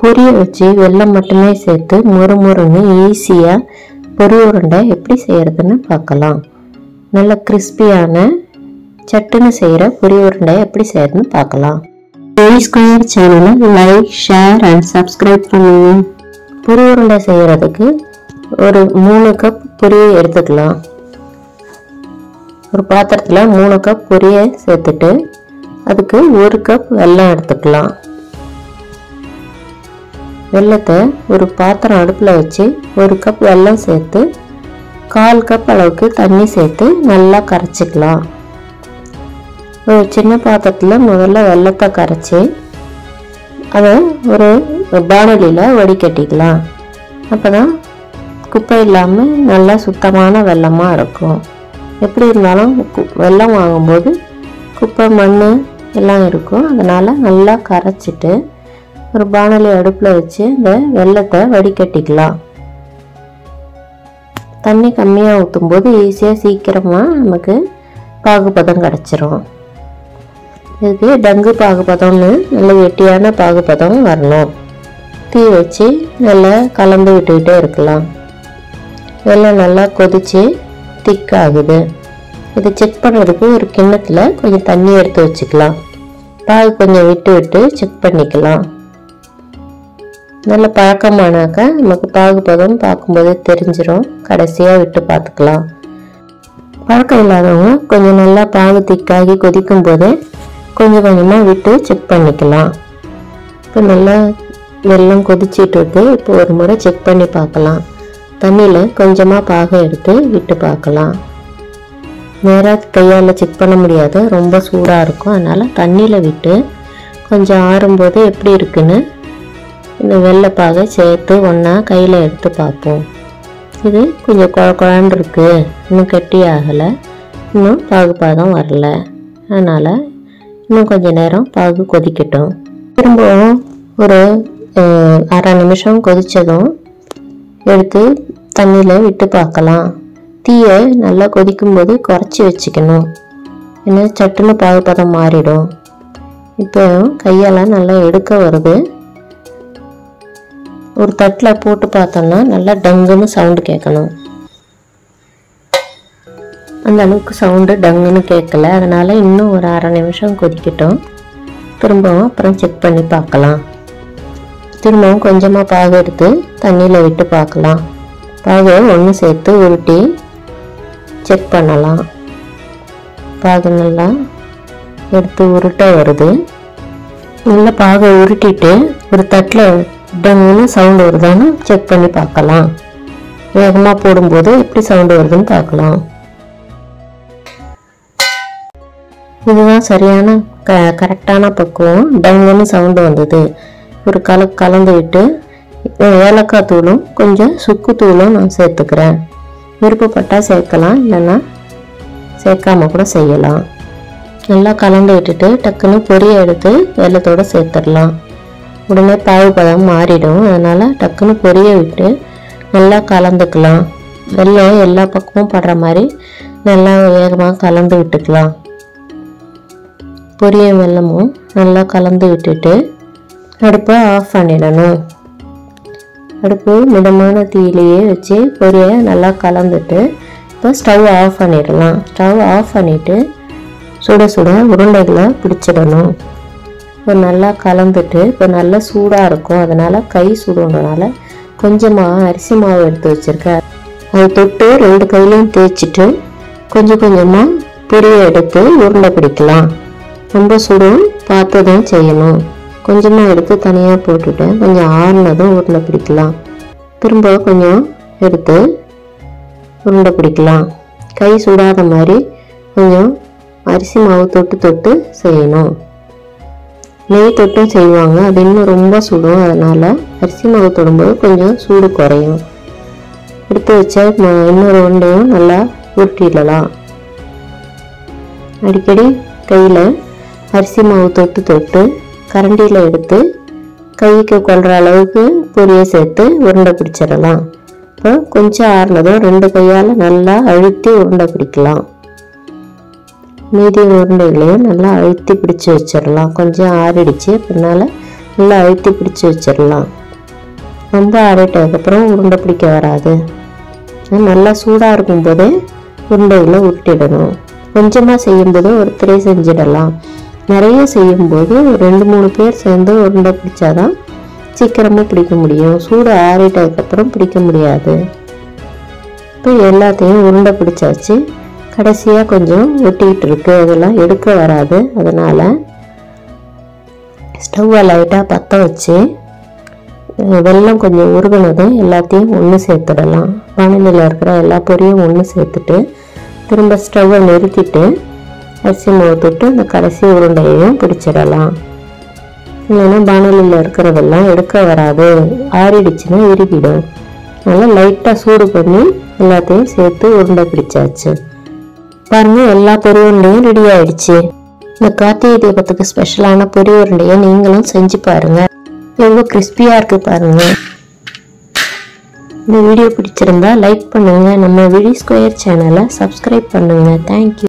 பொரிய வச்சு வெல்லம் மட்டுமே சேர்த்து முறு முறுன்னு ஈஸியாக பொரி உருண்டை எப்படி செய்யறதுன்னு பார்க்கலாம் நல்ல கிறிஸ்பியான சட்டுன்னு செய்கிற பொரி உருண்டை எப்படி செய்யறதுன்னு பார்க்கலாம் ஏ ஸ்கொயர் சேனலை லைக் ஷேர் அண்ட் சப்ஸ்கிரைப் பண்ணுங்க பொரி உருண்டை செய்கிறதுக்கு ஒரு மூணு கப் பொரியை எடுத்துக்கலாம் ஒரு பாத்திரத்தில் மூணு கப் பொரியை சேர்த்துட்டு அதுக்கு ஒரு கப் வெல்லம் எடுத்துக்கலாம் வெல்லத்தை ஒரு பாத்திரம் அடுப்பில் வச்சு ஒரு கப் வெல்லம் சேர்த்து கால் கப் அளவுக்கு தண்ணி சேர்த்து நல்லா கரைச்சிக்கலாம் ஒரு சின்ன பாத்திரத்தில் முதல்ல வெல்லத்தை கரைச்சி அதை ஒரு பானலியில் வடிகட்டிக்கலாம் அப்போ தான் குப்பை இல்லாமல் நல்லா சுத்தமான வெல்லமாக இருக்கும் எப்படி இருந்தாலும் கு- வெல்லம் வாங்கும்போது குப்பை மண் எல்லாம் இருக்கும் அதனால் நல்லா கரைச்சிட்டு ஒரு பானலி அடுப்பில் வச்சு இந்த வெல்லத்தை வடிகட்டிக்கலாம் தண்ணி கம்மியாக ஊற்றும்போது ஈஸியாக சீக்கிரமாக நமக்கு பாகுபதம் கிடச்சிரும் இதுக்கு டங்கு பாகுபதம்னு நல்ல வெட்டியான பாகுபதம் வரணும் தீ வச்சு நல்லா கலந்து விட்டுக்கிட்டே இருக்கலாம் வெல்லம் நல்லா கொதிச்சு திக்காகுது இது செக் பண்ணுறதுக்கு ஒரு கிண்ணத்தில் கொஞ்சம் தண்ணி எடுத்து வச்சுக்கலாம் பாகு கொஞ்சம் விட்டு விட்டு செக் பண்ணிக்கலாம் நல்ல பழக்கமானாக்கா நமக்கு பாகுபதம் பார்க்கும்போதே தெரிஞ்சிரும் கடைசியாக விட்டு பார்த்துக்கலாம் பழக்கம் இல்லாதவங்க கொஞ்சம் நல்லா பாகு திக்காகி கொதிக்கும் போதே கொஞ்சம் கொஞ்சமாக விட்டு செக் பண்ணிக்கலாம் இப்போ நல்லா வெல்லம் கொதிச்சிட்டு இருக்கு இப்போ ஒரு முறை செக் பண்ணி பார்க்கலாம் தண்ணியில் கொஞ்சமாக பாகை எடுத்து விட்டு பார்க்கலாம் நேராக கையால் செக் பண்ண முடியாது ரொம்ப சூடாக இருக்கும் அதனால் தண்ணியில் விட்டு கொஞ்சம் ஆறும்போது எப்படி இருக்குன்னு இந்த வெள்ளைப்பாகை சேர்த்து ஒன்றா கையில் எடுத்து பார்ப்போம் இது கொஞ்சம் குழ குழான்னு இருக்கு இன்னும் கெட்டி ஆகலை இன்னும் பாகுபாதம் வரல அதனால் இன்னும் கொஞ்ச நேரம் பாகு கொதிக்கட்டும் திரும்பவும் ஒரு அஹ், அரை நிமிஷம் கொதித்ததும் எடுத்து தண்ணியில் விட்டு பார்க்கலாம் தீயை நல்லா கொதிக்கும்போது குறைச்சி வச்சுக்கணும் ஏன்னா சட்டுன்னு பாகுபதம் மாறிடும் இப்போ கையால் நல்லா எடுக்க வருது ஒரு தட்டில் போட்டு பார்த்தோம்னா நல்லா டங்குன்னு சவுண்டு கேட்கணும் அந்த அளவுக்கு சவுண்டு டங்குன்னு கேட்கல அதனால் இன்னும் ஒரு அரை நிமிஷம் கொதிக்கட்டும் திரும்பவும் அப்புறம் செக் பண்ணி பார்க்கலாம் திரும்பவும் கொஞ்சமாக பாகு எடுத்து தண்ணியில் விட்டு பார்க்கலாம் பாகை ஒன்று சேர்த்து உருட்டி செக் பண்ணலாம் பாகு நல்லா எடுத்து உருட்ட வருது நல்ல பாகை உருட்டிட்டு ஒரு தட்டில் டங்குன்னு சவுண்டு வருதான்னு செக் பண்ணி பார்க்கலாம் வேகமாக போடும்போது எப்படி சவுண்டு வருதுன்னு பார்க்கலாம் இதுதான் சரியான க கரெக்டான பக்குவம் டங்குன்னு சவுண்டு வந்தது ஒரு கல கலந்து விட்டு ஏலக்காய் தூளும் கொஞ்சம் சுக்கு தூளும் நான் சேர்த்துக்கிறேன் விருப்பப்பட்டால் சேர்க்கலாம் இல்லைன்னா சேர்க்காம கூட செய்யலாம் நல்லா கலந்து விட்டுட்டு டக்குன்னு பொரியை எடுத்து வெள்ளத்தோட சேர்த்துடலாம் உடனே பாவு பதம் மாறிடும் அதனால் டக்குன்னு பொரிய விட்டு நல்லா கலந்துக்கலாம் வெல்லம் எல்லா பக்கமும் படுற மாதிரி நல்லா வேகமாக கலந்து விட்டுக்கலாம் பொரிய வெல்லமும் நல்லா கலந்து விட்டுட்டு அடுப்பை ஆஃப் பண்ணிடணும் அடுப்பு மிதமான தீயிலேயே வச்சு பொரிய நல்லா கலந்துட்டு இப்போ ஸ்டவ் ஆஃப் பண்ணிடலாம் ஸ்டவ் ஆஃப் பண்ணிவிட்டு சுட சுட உருண்டைகளை பிடிச்சிடணும் இப்போ நல்லா கலந்துட்டு இப்போ நல்லா சூடாக இருக்கும் அதனால் கை சுடுறதுனால கொஞ்சமாக அரிசி மாவு எடுத்து வச்சுருக்கேன் அதை தொட்டு ரெண்டு கையிலையும் தேய்ச்சிட்டு கொஞ்சம் கொஞ்சமாக பொரியை எடுத்து உருண்டை பிடிக்கலாம் ரொம்ப சுடும் பார்த்து தான் செய்யணும் கொஞ்சமாக எடுத்து தனியாக போட்டுட்டேன் கொஞ்சம் ஆறுனதும் உருண்டை பிடிக்கலாம் திரும்ப கொஞ்சம் எடுத்து உருண்டை பிடிக்கலாம் கை சுடாத மாதிரி கொஞ்சம் அரிசி மாவு தொட்டு தொட்டு செய்யணும் நெய் தொட்டும் செய்வாங்க அது இன்னும் ரொம்ப சுடும் அதனால் அரிசி மாவு தொடும்போது கொஞ்சம் சூடு குறையும் எடுத்து வச்ச ம- இன்னொரு உருண்டையும் நல்லா உருட்டிடலாம் அடிக்கடி கையில் அரிசி மாவு தொட்டு தொட்டு கரண்டியில் எடுத்து கைக்கு கொள்கிற அளவுக்கு பொரியை சேர்த்து உருண்டை பிடிச்சிடலாம் இப்போ கொஞ்சம் ஆறுனதும் ரெண்டு கையால் நல்லா அழுத்தி உருண்டை பிடிக்கலாம் மீதி உருண்டைகளையும் நல்லா அழுத்தி பிடிச்சி வச்சிடலாம் கொஞ்சம் ஆறிடுச்சு பின்னால் நல்லா அழுத்தி பிடிச்சி வச்சிடலாம் ரொம்ப ஆறிட்டதுக்கப்புறம் உருண்டை பிடிக்க வராது நல்லா சூடாக இருக்கும்போதே உருண்டையில் உருட்டிடணும் கொஞ்சமாக செய்யும்போது ஒருத்தரே செஞ்சிடலாம் நிறைய செய்யும்போது ரெண்டு மூணு பேர் சேர்ந்து உருண்டை பிடிச்சாதான் சீக்கிரமாக பிடிக்க முடியும் சூடு ஆறிட்டதுக்கப்புறம் பிடிக்க முடியாது இப்போ எல்லாத்தையும் உருண்டை பிடிச்சாச்சு கடைசியாக கொஞ்சம் ஒட்டிக்கிட்டு இருக்கு அதெல்லாம் எடுக்க வராது அதனால் ஸ்டவ்வை லைட்டாக பற்ற வச்சு அஹ் வெல்லம் கொஞ்சம் உருகுனதும் எல்லாத்தையும் ஒன்று சேர்த்துடலாம் வானிலையில் இருக்கிற எல்லா பொரியும் ஒன்று சேர்த்துட்டு திரும்ப ஸ்டவ்வை நிறுத்திட்டு அரிசி மாவு தொட்டு அந்த கடைசி உருண்டையையும் பிடிச்சிடலாம் இல்லைன்னா பானலியில் இருக்கிறதெல்லாம் எடுக்க வராது ஆறிடுச்சுன்னா இறுகிடும் அதனால் லைட்டாக சூடு பண்ணி எல்லாத்தையும் சேர்த்து உருண்டை பிடிச்சாச்சு பாருங்க எல்லா பொரி உருண்டையும் ரெடி ஆயிடுச்சு இந்த கார்த்திகை தீபத்துக்கு ஸ்பெஷலான பொரி உருண்டையை நீங்களும் செஞ்சு பாருங்க எவ்வளோ கிறிஸ்பியாக இருக்கு பாருங்க இந்த வீடியோ பிடிச்சிருந்தா லைக் பண்ணுங்க நம்ம விழி ஸ்கொயர் சேனலை சப்ஸ்கிரைப் பண்ணுங்க தேங்க்யூ